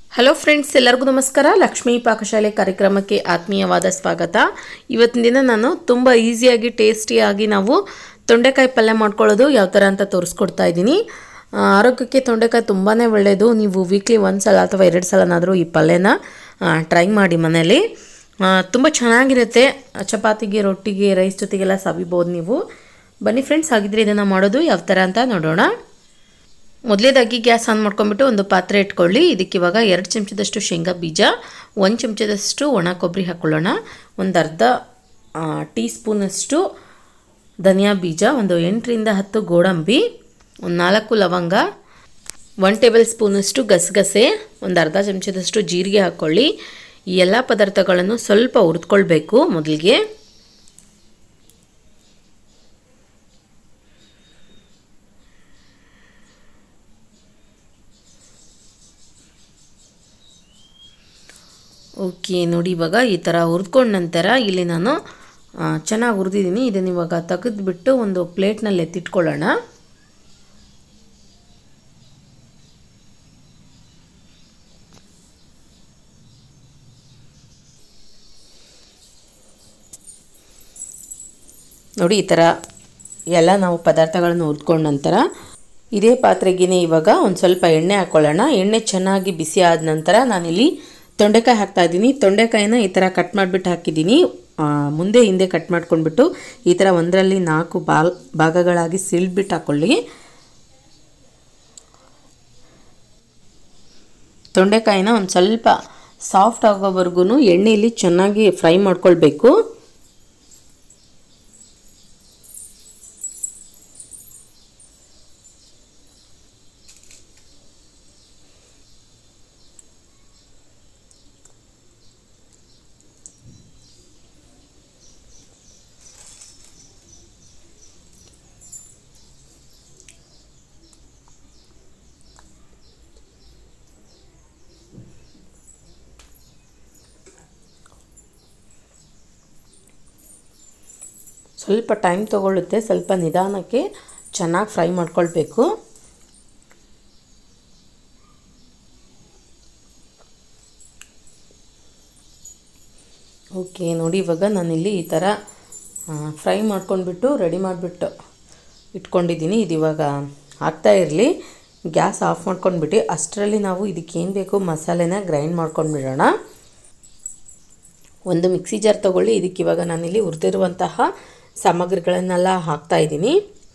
hello friends ಎಲ್ಲರಿಗೂ ನಮಸ್ಕಾರ ಲಕ್ಷ್ಮೀ ಪಾಕಶಾಲೆ ಕಾರ್ಯಕ್ರಮಕ್ಕೆ ಆತ್ಮೀಯವಾದ ಸ್ವಾಗತ ಇವತ್ತಿನ ದಿನ ನಾನು ತುಂಬ ಈಸಿಯಾಗಿ ಟೇಸ್ಟಿಯಾಗಿ ನಾವು ತೊಂಡೆಕಾಯಿ ಪಲ್ಯ ಮಾಡ್ಕೊಳ್ಳೋದು ಯಾವ ಥರ ಅಂತ ತೋರಿಸ್ಕೊಡ್ತಾ ಇದ್ದೀನಿ ಆ, ಆರೋಗ್ಯಕ್ಕೆ ತೊಂಡೆಕಾಯಿ ತುಂಬಾ ಒಳ್ಳೆಯದು ನೀವು ವೀಕ್ಲಿ ಒಂದು ಸಲ ಅಥವಾ ಎರಡು ಸಲನಾದರೂ ಈ ಪಲ್ಯನ ಟ್ರೈ ಮಾಡಿ ಮನೇಲಿ ತುಂಬ ಚೆನ್ನಾಗಿರುತ್ತೆ ಚಪಾತಿಗೆ ರೊಟ್ಟಿಗೆ ರೈಸ್ ಜೊತೆಗೆಲ್ಲ ಸವಿಬೋದು ನೀವು ಬನ್ನಿ ಫ್ರೆಂಡ್ಸ್ ಹಾಗಿದ್ರೆ ಇದನ್ನು ಮಾಡೋದು ಯಾವ ಥರ ಅಂತ ನೋಡೋಣ ಮೊದಲೇದಾಗಿ ಗ್ಯಾಸ್ ಆನ್ ಮಾಡ್ಕೊಂಬಿಟ್ಟು ಒಂದು ಪಾತ್ರೆ ಇಟ್ಕೊಳ್ಳಿ ಇದಕ್ಕೆ ಇವಾಗ ಎರಡು ಚಮಚದಷ್ಟು ಶೇಂಗಾ ಬೀಜ ಒಂದು ಚಮಚದಷ್ಟು ಒಣ ಕೊಬ್ಬರಿ ಹಾಕ್ಕೊಳ್ಳೋಣ ಒಂದು ಅರ್ಧ ಟೀ ಸ್ಪೂನಷ್ಟು ಧನಿಯಾ ಬೀಜ ಒಂದು ಎಂಟರಿಂದ ಹತ್ತು ಗೋಡಂಬಿ ಒಂದು ನಾಲ್ಕು ಲವಂಗ ಒನ್ ಟೇಬಲ್ ಸ್ಪೂನಷ್ಟು ಗಸಗಸೆ ಒಂದು ಅರ್ಧ ಚಮಚದಷ್ಟು ಜೀರಿಗೆ ಹಾಕ್ಕೊಳ್ಳಿ ಈ ಎಲ್ಲ ಪದಾರ್ಥಗಳನ್ನು ಸ್ವಲ್ಪ ಹುರಿದ್ಕೊಳ್ಬೇಕು ಮೊದಲಿಗೆ ಓಕೆ ನೋಡಿ ಇವಾಗ ಈ ಥರ ಹುರಿದ್ಕೊಂಡ ನಂತರ ಇಲ್ಲಿ ನಾನು ಚೆನ್ನಾಗಿ ಹುರಿದಿದ್ದೀನಿ ಇದನ್ನು ಇವಾಗ ತೆಗೆದುಬಿಟ್ಟು ಒಂದು ಪ್ಲೇಟ್ನಲ್ಲಿ ಎತ್ತಿಟ್ಕೊಳ್ಳೋಣ ನೋಡಿ ಈ ಥರ ಎಲ್ಲ ನಾವು ಪದಾರ್ಥಗಳನ್ನು ಹುರ್ಕೊಂಡ ನಂತರ ಇದೇ ಪಾತ್ರೆಗೇ ಇವಾಗ ಒಂದು ಸ್ವಲ್ಪ ಎಣ್ಣೆ ಹಾಕ್ಕೊಳ್ಳೋಣ ಎಣ್ಣೆ ಚೆನ್ನಾಗಿ ಬಿಸಿ ಆದ ನಂತರ ನಾನಿಲ್ಲಿ ತೊಂಡೆಕಾಯಿ ಹಾಕ್ತಾ ಇದ್ದೀನಿ ತೊಂಡೆಕಾಯಿನ ಈ ಥರ ಕಟ್ ಮಾಡಿಬಿಟ್ಟು ಹಾಕಿದ್ದೀನಿ ಆ, ಮುಂದೆ ಹಿಂದೆ ಕಟ್ ಮಾಡ್ಕೊಂಡ್ಬಿಟ್ಟು ಈ ಥರ ಒಂದರಲ್ಲಿ ನಾಲ್ಕು ಬಾಲ್ ಭಾಗಗಳಾಗಿ ಸಿಳ್ಬಿಟ್ಟು ಹಾಕ್ಕೊಳ್ಳಿ ತೊಂಡೆಕಾಯಿನ ಒಂದು ಸ್ವಲ್ಪ ಸಾಫ್ಟ್ ಆಗೋವರೆಗೂ ಎಣ್ಣೆಯಲ್ಲಿ ಚೆನ್ನಾಗಿ ಫ್ರೈ ಮಾಡ್ಕೊಳ್ಬೇಕು ಸ್ವಲ್ಪ ಟೈಮ್ ತೊಗೊಳ್ಳುತ್ತೆ ಸ್ವಲ್ಪ ನಿಧಾನಕ್ಕೆ ಚೆನ್ನಾಗಿ ಫ್ರೈ ಮಾಡ್ಕೊಳ್ಬೇಕು ಓಕೆ ನೋಡಿ ಇವಾಗ ನಾನಿಲ್ಲಿ ಈ ಥರ ಫ್ರೈ ಮಾಡ್ಕೊಂಡ್ಬಿಟ್ಟು ರೆಡಿ ಮಾಡಿಬಿಟ್ಟು ಇಟ್ಕೊಂಡಿದ್ದೀನಿ ಇದು ಇವಾಗ ಆಗ್ತಾ ಇರಲಿ ಗ್ಯಾಸ್ ಆಫ್ ಮಾಡ್ಕೊಂಡ್ಬಿಟ್ಟು ಅಷ್ಟರಲ್ಲಿ ನಾವು ಇದಕ್ಕೆ ಏನು ಬೇಕು ಮಸಾಲೆನ ಗ್ರೈಂಡ್ ಮಾಡ್ಕೊಂಡ್ಬಿಡೋಣ ಒಂದು ಮಿಕ್ಸಿ ಜಾರ್ ತೊಗೊಳ್ಳಿ ಇದಕ್ಕೆ ಇವಾಗ ನಾನಿಲ್ಲಿ ಹುರಿದಿರುವಂತಹ ಸಾಮಗ್ರಿಗಳನ್ನೆಲ್ಲ ಹಾಕ್ತಾ ಇದ್ದೀನಿ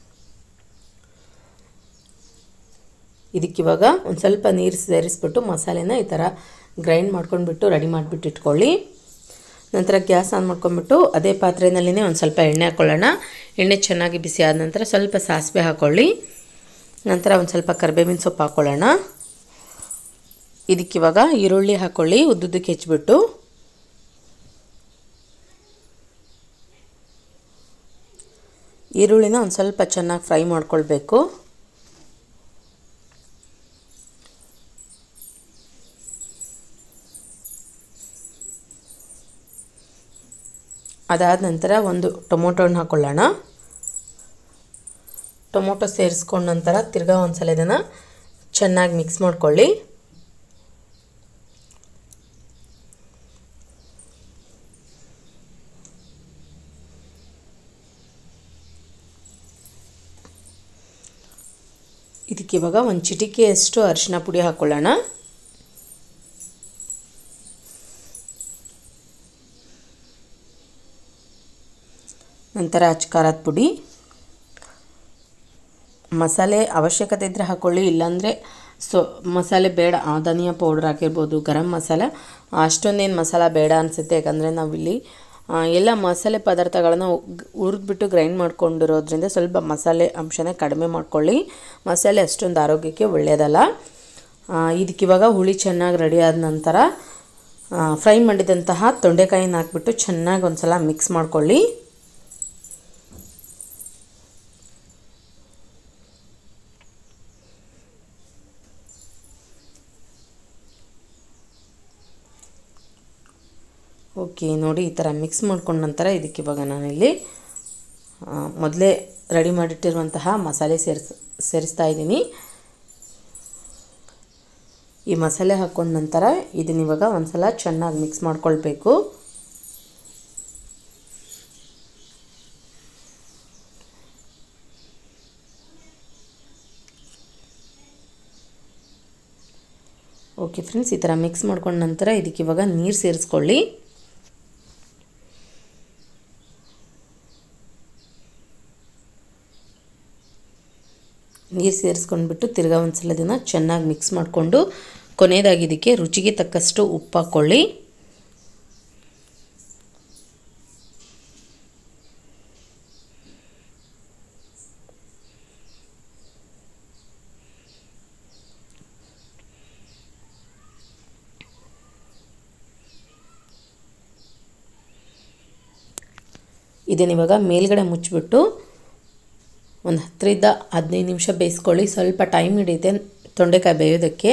ಇದಕ್ಕಿವಾಗ ಒಂದು ಸ್ವಲ್ಪ ನೀರು ಸೇರಿಸ್ಬಿಟ್ಟು ಮಸಾಲೆನ ಈ ಥರ ಗ್ರೈಂಡ್ ಮಾಡ್ಕೊಂಡ್ಬಿಟ್ಟು ರೆಡಿ ಮಾಡಿಬಿಟ್ಟು ಇಟ್ಕೊಳ್ಳಿ ನಂತರ ಗ್ಯಾಸ್ ಆನ್ ಮಾಡ್ಕೊಂಡ್ಬಿಟ್ಟು ಅದೇ ಪಾತ್ರೆಯಲ್ಲಿನೇ ಒಂದು ಸ್ವಲ್ಪ ಎಣ್ಣೆ ಹಾಕ್ಕೊಳ್ಳೋಣ ಎಣ್ಣೆ ಚೆನ್ನಾಗಿ ಬಿಸಿ ಆದ ನಂತರ ಸ್ವಲ್ಪ ಸಾಸಿವೆ ಹಾಕ್ಕೊಳ್ಳಿ ನಂತರ ಒಂದು ಸ್ವಲ್ಪ ಕರಿಬೇವಿನ ಸೊಪ್ಪು ಹಾಕ್ಕೊಳ್ಳೋಣ ಇದಕ್ಕಿವಾಗ ಈರುಳ್ಳಿ ಹಾಕ್ಕೊಳ್ಳಿ ಉದ್ದುದ್ದಕ್ಕೆ ಹೆಚ್ಚಿಬಿಟ್ಟು ಈರುಳ್ಳಿನ ಒಂದು ಸ್ವಲ್ಪ ಚೆನ್ನಾಗಿ ಫ್ರೈ ಮಾಡ್ಕೊಳ್ಬೇಕು ಅದಾದ ನಂತರ ಒಂದು ಟೊಮೊಟೊ ಹಣ್ಣು ಹಾಕ್ಕೊಳ್ಳೋಣ ಟೊಮೊಟೊ ಸೇರಿಸ್ಕೊಂಡ ನಂತರ ತಿರ್ಗಾ ಒಂದ್ಸಲ ಇದನ್ನು ಚೆನ್ನಾಗಿ ಮಿಕ್ಸ್ ಮಾಡ್ಕೊಳ್ಳಿ ಇದಕ್ಕೆ ಇವಾಗ ಒಂದು ಚಿಟಿಕೆಯಷ್ಟು ಅರಿಶಿನ ಪುಡಿ ಹಾಕ್ಕೊಳ್ಳೋಣ ನಂತರ ಅಚ್ಚ ಖಾರದ ಪುಡಿ ಮಸಾಲೆ ಅವಶ್ಯಕತೆ ಇದ್ದರೆ ಹಾಕ್ಕೊಳ್ಳಿ ಇಲ್ಲಾಂದರೆ ಸೊ ಮಸಾಲೆ ಬೇಡ ಆ ಧನಿಯಾ ಪೌಡ್ರ್ ಹಾಕಿರ್ಬೋದು ಗರಂ ಮಸಾಲ ಅಷ್ಟೊಂದೇನು ಮಸಾಲ ಬೇಡ ಅನಿಸುತ್ತೆ ಯಾಕಂದರೆ ನಾವಿಲ್ಲಿ ಆ, ಎಲ್ಲ ಮಸಾಲೆ ಪದಾರ್ಥಗಳನ್ನು ಹುರಿದ್ಬಿಟ್ಟು ಗ್ರೈಂಡ್ ಮಾಡ್ಕೊಂಡಿರೋದ್ರಿಂದ ಸ್ವಲ್ಪ ಮಸಾಲೆ ಅಂಶನ ಕಡಿಮೆ ಮಾಡ್ಕೊಳ್ಳಿ ಮಸಾಲೆ ಅಷ್ಟೊಂದು ಆರೋಗ್ಯಕ್ಕೆ ಒಳ್ಳೆಯದಲ್ಲ ಆ, ಇದಕ್ಕಿವಾಗ ಹುಳಿ ಚೆನ್ನಾಗಿ ರೆಡಿ ಆದ ನಂತರ ಫ್ರೈ ಮಾಡಿದಂತಹ ತೊಂಡೆಕಾಯಿನ ಹಾಕ್ಬಿಟ್ಟು ಚೆನ್ನಾಗಿ ಒಂದು ಸಲ ಮಿಕ್ಸ್ ಮಾಡ್ಕೊಳ್ಳಿ ಓಕೆ ನೋಡಿ ಈ ಥರ ಮಿಕ್ಸ್ ಮಾಡ್ಕೊಂಡ ನಂತರ ಇದಕ್ಕೆ ಇವಾಗ ನಾನಿಲ್ಲಿ ಮೊದಲೇ ರೆಡಿ ಮಾಡಿಟ್ಟಿರುವಂತಹ ಮಸಾಲೆ ಸೇರಿಸ್ ಸೇರಿಸ್ತಾ ಇದ್ದೀನಿ ಈ ಮಸಾಲೆ ಹಾಕೊಂಡ ನಂತರ ಇದನ್ನ ಇವಾಗ ಒಂದ್ಸಲ ಚೆನ್ನಾಗಿ ಮಿಕ್ಸ್ ಮಾಡ್ಕೊಳ್ಬೇಕು ಓಕೆ ಫ್ರೆಂಡ್ಸ್ ಈ ಥರ ಮಿಕ್ಸ್ ಮಾಡ್ಕೊಂಡ ನಂತರ ಇದಕ್ಕೆ ಇವಾಗ ನೀರು ಸೇರಿಸ್ಕೊಳ್ಳಿ ನೀರು ಸೇರಿಸ್ಕೊಂಡ್ಬಿಟ್ಟು ತಿರ್ಗಾ ಒಂದ್ಸಲ ದಿನ ಚೆನ್ನಾಗಿ ಮಿಕ್ಸ್ ಮಾಡಿಕೊಂಡು ಕೊನೆಯದಾಗಿ ಇದಕ್ಕೆ ರುಚಿಗೆ ತಕ್ಕಷ್ಟು ಉಪ್ಪು ಹಾಕ್ಕೊಳ್ಳಿ ಇದನ್ನ ಇವಾಗ ಮೇಲ್ಗಡೆ ಮುಚ್ಚಿಬಿಟ್ಟು ಒಂದು ಹತ್ತರಿಂದ ಹದಿನೈದು ನಿಮಿಷ ಬೇಯಿಸ್ಕೊಳ್ಳಿ ಸ್ವಲ್ಪ ಟೈಮ್ ಹಿಡಿಯುತ್ತೆ ತೊಂಡೆಕಾಯಿ ಬೇಯೋದಕ್ಕೆ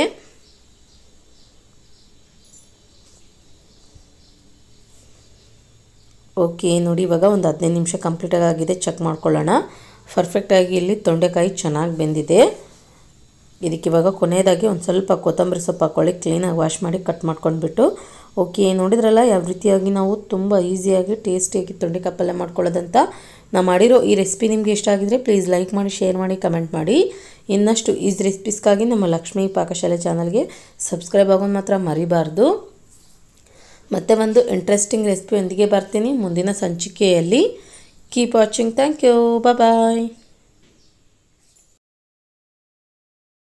ಓಕೆ ನೋಡಿ ಇವಾಗ ಒಂದು ಹದಿನೈದು ನಿಮಿಷ ಕಂಪ್ಲೀಟಾಗಿ ಆಗಿದೆ ಚೆಕ್ ಮಾಡ್ಕೊಳ್ಳೋಣ ಪರ್ಫೆಕ್ಟಾಗಿ ಇಲ್ಲಿ ತೊಂಡೆಕಾಯಿ ಚೆನ್ನಾಗಿ ಬೆಂದಿದೆ ಇದಕ್ಕೆ ಇವಾಗ ಕೊನೆಯದಾಗಿ ಒಂದು ಸ್ವಲ್ಪ ಕೊತ್ತಂಬರಿ ಸೊಪ್ಪು ಹಾಕ್ಕೊಳ್ಳಿ ಕ್ಲೀನಾಗಿ ವಾಶ್ ಮಾಡಿ ಕಟ್ ಮಾಡ್ಕೊಂಡ್ಬಿಟ್ಟು ಓಕೆ ನೋಡಿದ್ರಲ್ಲ ಯಾವ ರೀತಿಯಾಗಿ ನಾವು ತುಂಬ ಈಸಿಯಾಗಿ ಟೇಸ್ಟಿಯಾಗಿ ತೊಂಡೆಕಾಯಿ ಪಲ್ಯ ಮಾಡ್ಕೊಳ್ಳೋದಂತ ನಾವು ಮಾಡಿರೋ ಈ ರೆಸಿಪಿ ನಿಮಗೆ ಇಷ್ಟ ಆಗಿದ್ರೆ ಪ್ಲೀಸ್ ಲೈಕ್ ಮಾಡಿ ಶೇರ್ ಮಾಡಿ ಕಮೆಂಟ್ ಮಾಡಿ ಇನ್ನಷ್ಟು ಈಸಿ ರೆಸಿಪೀಸ್ಗಾಗಿ ನಮ್ಮ ಲಕ್ಷ್ಮೀ ಪಾಕಶಾಲೆ ಚಾನಲ್ಗೆ ಸಬ್ಸ್ಕ್ರೈಬ್ ಆಗೋದು ಮಾತ್ರ ಮರಿಬಾರ್ದು ಮತ್ತೆ ಒಂದು ಇಂಟ್ರೆಸ್ಟಿಂಗ್ ರೆಸಿಪಿಯೊಂದಿಗೆ ಬರ್ತೀನಿ ಮುಂದಿನ ಸಂಚಿಕೆಯಲ್ಲಿ keep watching thank you bye